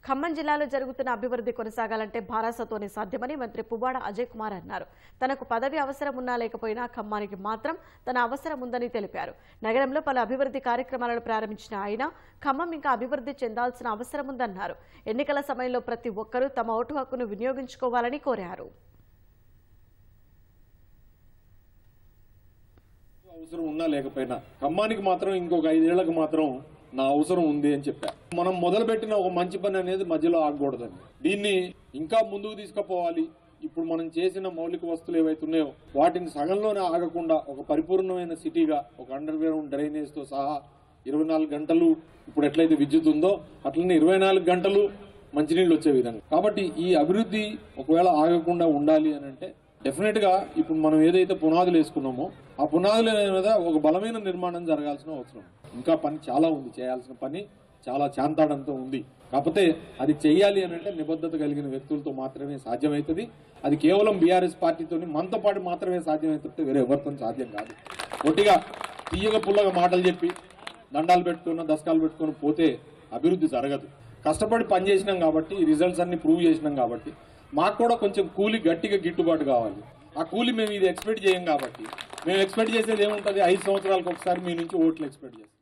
ఖమ్మం జిల్లాలో జరుగుతున్న అభివృద్ధి కొనసాగాలంటే భారాసతోనే సాధ్యమని మంత్రి పువ్వాడ అజయ్ కుమార్ అన్నారు తనకు పదవి అవసరం ఉన్నా లేకపోయినా ఖమ్మానికి మాత్రం తన అవసరం ఉందని తెలిపారు నగరంలో పలు అభివృద్ధి కార్యక్రమాలను ప్రారంభించిన ఆయన ఖమ్మం ఇంకా అభివృద్ధి చెందాల్సిన అవసరం ఉందన్నారు ఎన్నికల సమయంలో ప్రతి ఒక్కరూ తమ ఓటు హక్కును వినియోగించుకోవాలని కోరారు అవసరం ఉన్నా లేకపోయినా ఖమ్మానికి మాత్రం ఇంకొక ఐదేళ్లకు మాత్రం నా అవసరం ఉంది అని చెప్పా మనం మొదలుపెట్టిన ఒక మంచి పని అనేది మధ్యలో ఆగకూడదని దీన్ని ఇంకా ముందుకు తీసుకుపోవాలి ఇప్పుడు మనం చేసిన మౌలిక వస్తువులు ఏవైతే ఉన్నాయో వాటిని సగంలోనే ఆగకుండా ఒక పరిపూర్ణమైన సిటీగా ఒక అండర్ గ్రౌండ్ డ్రైనేజ్ తో సహా ఇరవై నాలుగు గంటలు ఇప్పుడు ఎట్లయితే విద్యుత్ ఉందో అట్లనే ఇరవై నాలుగు గంటలు మంచినీళ్ళు వచ్చే విధంగా కాబట్టి ఈ అభివృద్ధి ఒకవేళ ఆగకుండా ఉండాలి అని అంటే డెఫినెట్ గా ఇప్పుడు మనం ఏదైతే పునాదులు వేసుకున్నామో ఆ పునాదుల మీద ఒక బలమైన నిర్మాణం జరగాల్సిన అవసరం ఇంకా పని చాలా ఉంది చేయాల్సిన పని చాలా చాంతాడంతో ఉంది కాకపోతే అది చెయ్యాలి అని అంటే నిబద్ధత కలిగిన వ్యక్తులతో మాత్రమే సాధ్యమవుతుంది అది కేవలం బీఆర్ఎస్ పార్టీతో మనతో పాటు మాత్రమే సాధ్యమవుతుంది వేరే ఎవరితో సాధ్యం కాదు ఒట్టిగా తీయగా పుల్లగా మాటలు చెప్పి దండాలు పెట్టుకున్న దశకాలు పెట్టుకొని పోతే అభివృద్ధి జరగదు కష్టపడి పని చేసినాం కాబట్టి ఈ రిజల్ట్స్ అన్ని ప్రూవ్ చేసినాం కాబట్టి మాకు కూడా కొంచెం కూలి గట్టిగా గిట్టుబాటు కావాలి ఆ కూలి మేము ఇది ఎక్స్పెక్ట్ చేయం కాబట్టి మేము ఎక్స్పెక్ట్ చేసేది ఏముంటుంది ఐదు సంవత్సరాలకు ఒకసారి మీ నుంచి ఓట్లు ఎక్స్పెక్ట్ చేస్తాం